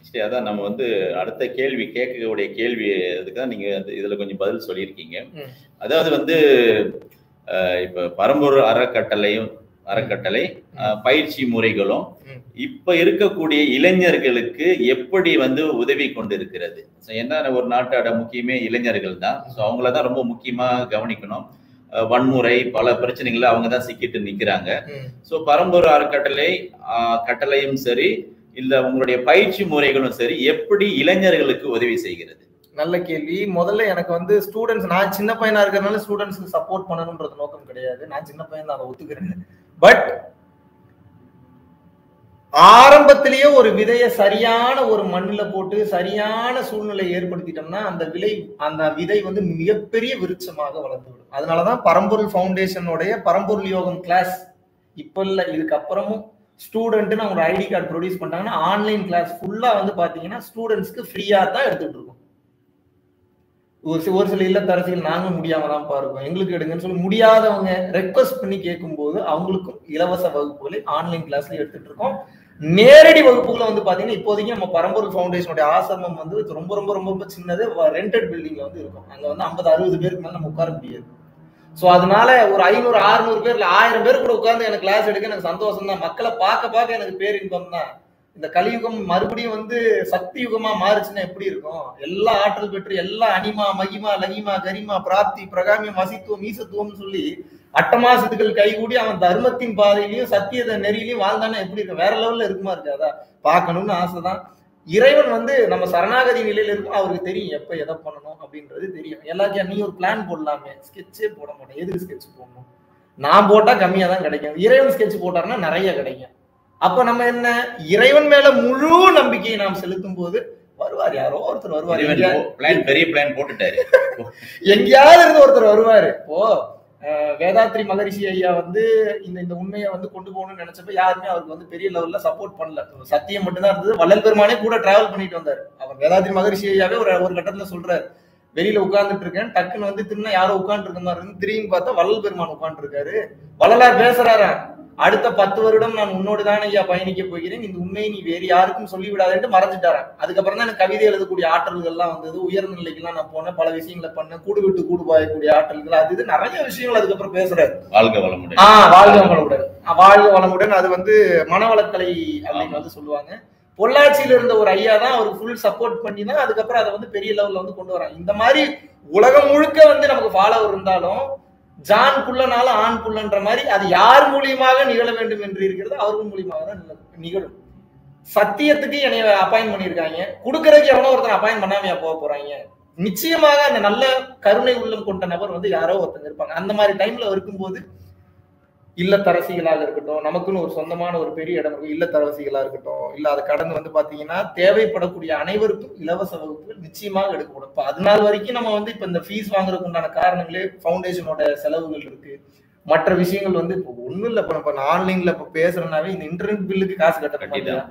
சரி அதான் நம்ம வந்து அடுத்த கேள்வி கேட்கக்கூடிய கேள்வி அதுக்கு தான் நீங்க அது- இதுல கொஞ்சம் பதில் சொல்லியிருக்கீங்க ம். அதாவது வந்து அஹ், இப்ப பரம்பொருள் அறக்கட்டளையும் அறக்கட்டளை அஹ், பயிற்சி முறைகளும் ம். இப்ப இருக்கக்கூடிய இளைஞர்களுக்கு எப்படி வந்து உதவி கொண்டு இருக்கிறது So, என்ன ஒரு நாட்டோட முக்கியமே இளைஞர்கள் தான் ஸோ அவங்கள தான் ரொம்ப முக்கியமா கவனிக்கணும் அஹ், வன்முறை பல பிரச்சனைகள்ல அவங்க தான் சிக்கிட்டு நிக்கிறாங்க ம். ஸோ பரம்பொருள் அறக்கட்டளை ஆஹ், கட்டளையும் சரி இல்ல உங்களுடைய பயிற்சி முறைகளும் சரி எப்படி இளைஞர்களுக்கு உதவி செய்கிறது நல்ல கேள்வி முதல்ல எனக்கு வந்து ஸ்டூடெண்ட்ஸ் நான் சின்ன பையனா இருக்கிறதுனால ஸ்டூடெண்ட்ஸ்க்கு சப்போர்ட் பண்ணணும்ன்றது நோக்கம் கிடையாது நான் சின்ன பையன் தான் அதை ஒத்துக்கிறேன் பட் ஆரம்பத்திலேயே ஒரு விதைய சரியான ஒரு மண்ணுல போட்டு சரியான சூழ்நிலை ஏற்படுத்திட்டோம்னா அந்த விலை அந்த விதை வந்து மிகப்பெரிய விருட்சமாக வளர்ந்து விடும் அதனாலதான் பரம்பொருள் ஃபவுண்டேஷனுடைய பரம்பொருள் யோகம் கிளாஸ் இப்ப இல்ல இதுக்கப்புறமும் ஸ்டூடெண்ட்னு அவங்க ஐடி கார்டு ப்ரொடியூஸ் பண்ணிட்டாங்கன்னா ஆன்லைன் கிளாஸ் ஃபுல்லா வந்து பாத்தீங்கன்னா ஸ்டூடெண்ட்ஸ்க்கு ஃப்ரீயா தான் எடுத்துட்டு இருக்கோம் ஒரு சி- ஒரு சில இல்லத்தரசிகள் நாங்க முடியாம தான் பாருக்கோம் எங்களுக்கு எடுங்கன்னு சொல்லி முடியாதவங்க ரெக்வஸ்ட் பண்ணி கேட்கும்போது அவங்களுக்கும் இலவச வகுப்புகளை ஆன்லைன் கிளாஸ்ல எடுத்துட்டு இருக்கோம் நேரடி வகுப்புகளை வந்து பாத்தீங்கன்னா இப்போதைக்கு நம்ம பரம்பொருள் ஃபவுண்டேஷனுடைய ஆசிரமம் வந்து ரொம்ப ரொம்ப ரொம்ப ரொம்ப சின்னது ரெண்டட் பில்டிங்ல வந்து இருக்கும் அங்க வந்து ஐம்பது அறுபது பேருக்கு மேல நம்ம உட்கார முடியாது ஸோ அதனால ஒரு ஐநூறு அறுநூறு பேர்ல ஆயிரம் பேர் கூட உட்கார்ந்து எனக்கு கிளாஸ் எடுக்க எனக்கு சந்தோஷம் தான் மக்களை பார்க்க பார்க்க எனக்கு பேரின்பம் தான் இந்த கலியுகம் மறுபடியும் வந்து சக்தி யுகமா மாறுச்சுன்னா எப்படி இருக்கும் எல்லா ஆற்றல் பெற்று எல்லா அனிமா மகிமா லகிமா கரிமா பிராப்தி பிரகாமியம் வசித்துவம் ஈசத்துவம்னு சொல்லி அட்டமாசத்துக்கள் கைகூடி அவன் தர்மத்தின் பாதையிலையும் சத்தியத நெறியிலையும் வாழ்ந்தானா எப்படி இருக்கும் வேற லெவல்ல இருக்குமா இருக்காதா பார்க்கணும்னு ஆசைதான் இறைவன் வந்து நம்ம சரணாகதி நிலையில இருக்கும் அவருக்கு தெரியும் எப்ப எதை பண்ணணும் அப்படின்றது தெரியும் எல்லாத்தையும் நீ ஒரு பிளான் போடலாமே ஸ்கெட்சே போட மாட்டேன் எதுக்கு ஸ்கெட்ச் போடணும் நான் போட்டா கம்மியா தான் கிடைக்கும் இறைவன் ஸ்கெட்ச் போட்டாருன்னா நிறைய கிடைக்கும் அப்ப நம்ம என்ன இறைவன் மேல முழு நம்பிக்கையை நாம் செலுத்தும் போது வருவார் யாரோ ஒருத்தர் வருவார் எங்கேயா- பிளான் பெரிய பிளான் போட்டுட்டாரு எங்கேயாவது இருந்து ஒருத்தர் வருவாரு இப்போ அஹ், வேதாத்ரி மகரிஷி ஐயா வந்து இந்த இந்த உண்மையை வந்து கொண்டு போகணும்னு நினைச்சப்ப யாருமே அவருக்கு வந்து பெரிய லெவல்ல சப்போர்ட் பண்ணல சத்தியம் மட்டும்தான் இருந்தது வள்ளல் பெருமானே கூட டிராவல் பண்ணிட்டு வந்தாரு அவர் வேதாத்ரி மகரிஷி ஐயாவே ஒரு ஒரு கட்டத்துல சொல்றாரு வெளியில உட்கார்ந்துட்டு இருக்கேன் டக்குன்னு வந்து திரும்ப யாரோ உட்கார்ந்து இருக்க மாதிரி இருந்து திரும்பி பார்த்தா வள்ளல் பெருமான் உட்கார்ந்து இருக்காரு வள்ளலார் பேசுறாரா அடுத்த பத்து வருடம் நான் உன்னோடு தான் ஐயா பயணிக்க போகிறேன் இந்த உண்மையை நீ வேறு யாருக்கும் சொல்லிவிடாதேன்ட்டு மறைஞ்சிட்டாராம் அதுக்கப்புறம் தான் எனக்கு கவிதை எழுதக்கூடிய ஆற்றல்கள்லாம் வந்தது உயர்ந்த நிலைக்கெல்லாம் நான் போனேன் பல விஷயங்களை பண்ணேன் கூடு விட்டு கூடு பாயக்கூடிய ஆற்றல்கள் அது இது நிறைய விஷயங்கள் அதுக்கப்புறம் பேசுறாரு வாழ்க வளமுடன் ஆஹ் வாழ்க வளமுடன் ஆஹ் வாழ்க வளமுடன் அது வந்து மனவளக்கலை அப்படின்னு வந்து சொல்லுவாங்க பொள்ளாச்சியில இருந்த ஒரு ஐயா தான் அவருக்கு ஃபுல் சப்போர்ட் பண்ணி தான் அதுக்கப்புறம் அதை வந்து பெரிய லெவல்ல வந்து கொண்டு வராங்க இந்த மாதிரி உலகம் முழுக்க வந்து நமக்கு ஃபாலோவர் இருந்தாலும் ஜான் புள்ளனாலும் ஆண் புள்ளன்ற மாதிரி அது யார் மூலியமாக நிகழ வேண்டும் என்று இருக்கிறது அவர்கள் மூலியமாக தான் நில- நிகழும் சத்தியத்துக்கு என்னைய அப்பாயின் பண்ணியிருக்காங்க கொடுக்கறதுக்கு எவனோ ஒருத்தன் அப்பாயின் பண்ணாமையா போக போறாங்க நிச்சயமாக அந்த நல்ல கருணை உள்ளம் கொண்ட நபர் வந்து யாரோ ஒருத்தங்க இருப்பாங்க அந்த மாதிரி டைம்ல இருக்கும்போது இல்லத்தரசிகளாக இருக்கட்டும் நமக்குன்னு ஒரு சொந்தமான ஒரு பெரிய இடம் இருக்கும் இல்லத்தரசிகளா இருக்கட்டும் இல்ல அதை கடந்து வந்து பாத்தீங்கன்னா தேவைப்படக்கூடிய அனைவருக்கும் இலவச வகுப்புகள் நிச்சயமாக எடுக்கப்படும் இப்ப அது நாள் வரைக்கும் நம்ம வந்து இப்ப இந்த ஃபீஸ் வாங்குறதுக்கு உண்டான காரணங்களே ஃபவுண்டேஷனோட செலவுகள் இருக்கு மற்ற விஷயங்கள் வந்து இப்போ ஒண்ணும் இல்ல இப்ப நம்ம ஆன்லைன்ல இப்ப பேசுறதுனாவே இந்த இன்டர்நெட் பில்லுக்கு காசு கட்டணும் கட்டிதான்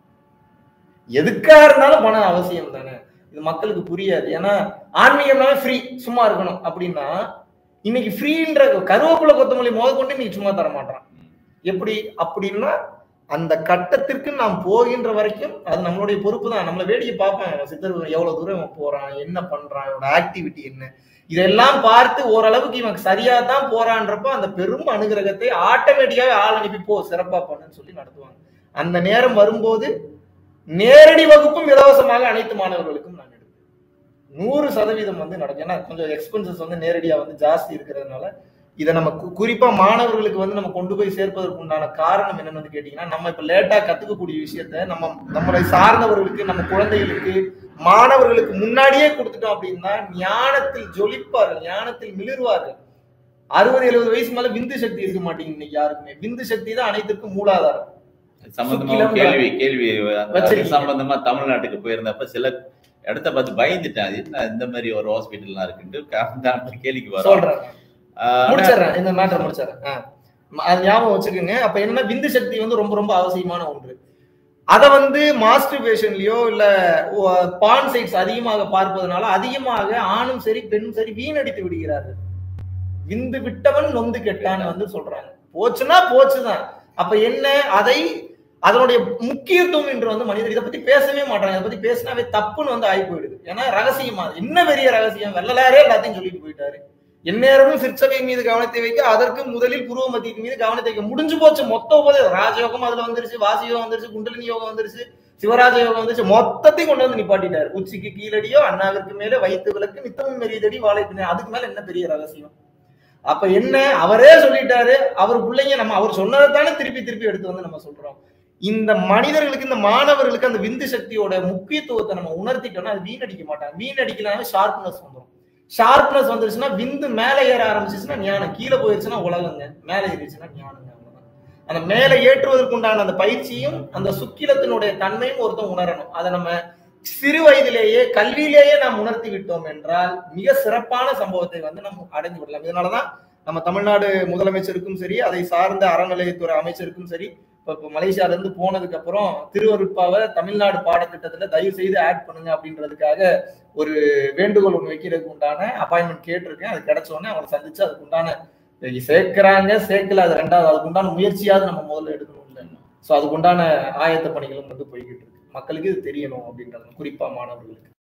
எதுக்கா இருந்தாலும் பணம் அவசியம் தானே இது மக்களுக்கு புரியாது ஏன்னா ஆன்மீகம்னாவே ஃப்ரீ சும்மா இருக்கணும் அப்படின்னா இன்னைக்கு ஃப்ரீன்ற கருவேப்பிலை கொத்தமல்லி முத கொண்டு இன்னைக்கு சும்மா தர மாட்டான் எப்படி அப்படின்னா அந்த கட்டத்திற்கு நாம் போகின்ற வரைக்கும் அது நம்மளுடைய பொறுப்பு தான் நம்மளை வேடிக்கை பார்ப்பேன் சித்தர் எவ்வளவு தூரம் இவன் போறான் என்ன பண்றான் இவனோட ஆக்டிவிட்டி என்ன இதெல்லாம் பார்த்து ஓரளவுக்கு இவன் சரியா தான் போறான்றப்போ அந்த பெரும் அனுகிரகத்தை ஆட்டோமேட்டிக்காவே ஆள் அனுப்பி போ சிறப்பா பண்ணுன்னு சொல்லி நடத்துவாங்க அந்த நேரம் வரும்போது நேரடி வகுப்பும் இலவசமாக அனைத்து மாணவர்களுக்கும் நான் எடுப்பேன் நூறு சதவீதம் வந்து நடக்கும் ஏன்னா கொஞ்சம் எக்ஸ்பென்சஸ் வந்து நேரடியா வந்து ஜாஸ்தி இருக்கிறதுனால இதை நம்ம கு- குறிப்பா மாணவர்களுக்கு வந்து நம்ம கொண்டு போய் சேர்ப்பதற்கு உண்டான காரணம் என்னன்னு வந்து கேட்டீங்கன்னா நம்ம இப்ப லேட்டா கத்துக்கக்கூடிய விஷயத்த நம்ம நம்மளை சார்ந்தவர்களுக்கு நம்ம குழந்தைகளுக்கு மாணவர்களுக்கு முன்னாடியே கொடுத்துட்டோம் அப்படின்னா ஞானத்தில் ஜொலிப்பார்கள் ஞானத்தில் மிளிர்வார்கள் அறுபது எழுபது வயசு மேல விந்து சக்தி இருக்க மாட்டேங்குது இன்னைக்கு யாருக்குமே விந்து சக்தி தான் அனைத்திற்கும் மூலாதாரம் சம்பந்தமா சுக்கிலம் கேள்வி கேள்வி அது வச்சிருக்கீங்க. சம்பந்தமா தமிழ்நாட்டுக்கு போயிருந்தப்ப சில இடத்த பார்த்து பயந்துட்டேன் அது என்ன இந்த மாதிரி ஒரு ஹாஸ்பிட்டல்லாம் இருக்குன்ட்டு கா- கேள்விக்கு வரோம் சொல்றேன் ஆஹ் முடிச்சிடுறேன் இந்த மேட்டர் முடிச்சிடுறேன் ஆ. அது ஞாபகம் வச்சுக்கோங்க அப்ப என்ன விந்து சக்தி வந்து ரொம்ப ரொம்ப அவசியமான ஒன்று அத வந்து மாஸ்டர்பேஷன்லயோ இல்ல பான் சைட்ஸ் அதிகமாக பார்ப்பதனால அதிகமாக ஆணும் சரி பெண்ணும் சரி வீணடித்து விடுகிறார்கள் விந்து விட்டவன் நொந்து கெட்டான்னு வந்து சொல்றாங்க போச்சுன்னா போச்சுதான் அப்ப என்ன அதை அதனுடைய முக்கியத்துவம் என்று வந்து மனிதர் இதை பத்தி பேசவே மாட்டாங்க இதை பத்தி பேசினாவே தப்புன்னு வந்து ஆகி போயிடுது ஏன்னா ரகசியமா அது. என்ன பெரிய ரகசியம் வெள்ளலாரே எல்லாத்தையும் சொல்லிட்டு போயிட்டாரு எந்நேரமும் சிற்சபை மீது கவனத்தை வைக்க அதற்கு முதலில் புருவ மத்தியின் மீது கவனத்தை வைக்க முடிஞ்சு போச்சு மொத்த உபதே ராஜயோகம் அதுல வந்துருச்சு வாசி யோகம் வந்துருச்சு குண்டலினி யோகம் வந்துருச்சு சிவராஜ யோகம் வந்துருச்சு மொத்தத்தையும் கொண்டு வந்து நிப்பாட்டிட்டாரு உச்சிக்கு கீழடியோ அண்ணாவிற்கு மேல வைத்து விளக்கு நித்தமும் மெரியதடி வாழை பின்ன அதுக்கு மேல என்ன பெரிய ரகசியம் அப்ப என்ன அவரே சொல்லிட்டாரு அவர் பிள்ளைங்க நம்ம அவர் சொன்னதை தானே திருப்பி திருப்பி எடுத்து வந்து நம்ம சொல்றோம் இந்த மனிதர்களுக்கு இந்த மாணவர்களுக்கு அந்த விந்து சக்தியோட முக்கியத்துவத்தை நம்ம உணர்த்திட்டோம்னா அது வீணடிக்க மாட்டாங்க வீணடிக்கலாமே ஷார்ப்னஸ் வந்துடும் ஷார்ப்னஸ் வந்துருச்சுன்னா விந்து மேலே ஏற ஆரம்பிச்சிச்சுன்னா ஞானம் கீழே போயிருச்சுன்னா உலகங்க மேலே ஏறிச்சுன்னா ஞானங்க அவ்வளவுதான். அந்த மேலே ஏற்றுவதற்குண்டான அந்த பயிற்சியும் அந்த சுக்கிலத்தினுடைய தன்மையும் ஒருத்தன் உணரணும் அதை நம்ம சிறு வயதிலேயே கல்வியிலேயே நாம் உணர்த்தி விட்டோம் என்றால் மிக சிறப்பான சம்பவத்தை வந்து நம்ம அடைந்து விடலாம் இதனாலதான் நம்ம தமிழ்நாடு முதலமைச்சருக்கும் சரி அதை சார்ந்த அறநிலையத்துறை அமைச்சருக்கும் சரி இப்ப இப்ப மலேசியால இருந்து போனதுக்கு அப்புறம் திருவருட்பாவை தமிழ்நாடு பாடத்திட்டத்துல தயவு செய்து ஆட் பண்ணுங்க அப்படின்றதுக்காக ஒரு வேண்டுகோள் ஒன்று வைக்கிறதுக்கு உண்டான அப்பாயின்மெண்ட் கேட்டிருக்கேன் அது கிடைச்ச உடனே அவங்களை சந்திச்சு அதுக்கு உண்டான சேர்க்கிறாங்க சேர்க்கல அது ரெண்டாவது அதுக்கு உண்டான முயற்சியாவது நம்ம முதல்ல எடுக்கணும் இல்லை ஸோ அதுக்கு உண்டான ஆயத்த பணிகளும் வந்து போய்கிட்டு இருக்கு மக்களுக்கு இது தெரியணும் அப்படின்றது குறிப்பா மாணவர்களுக்கு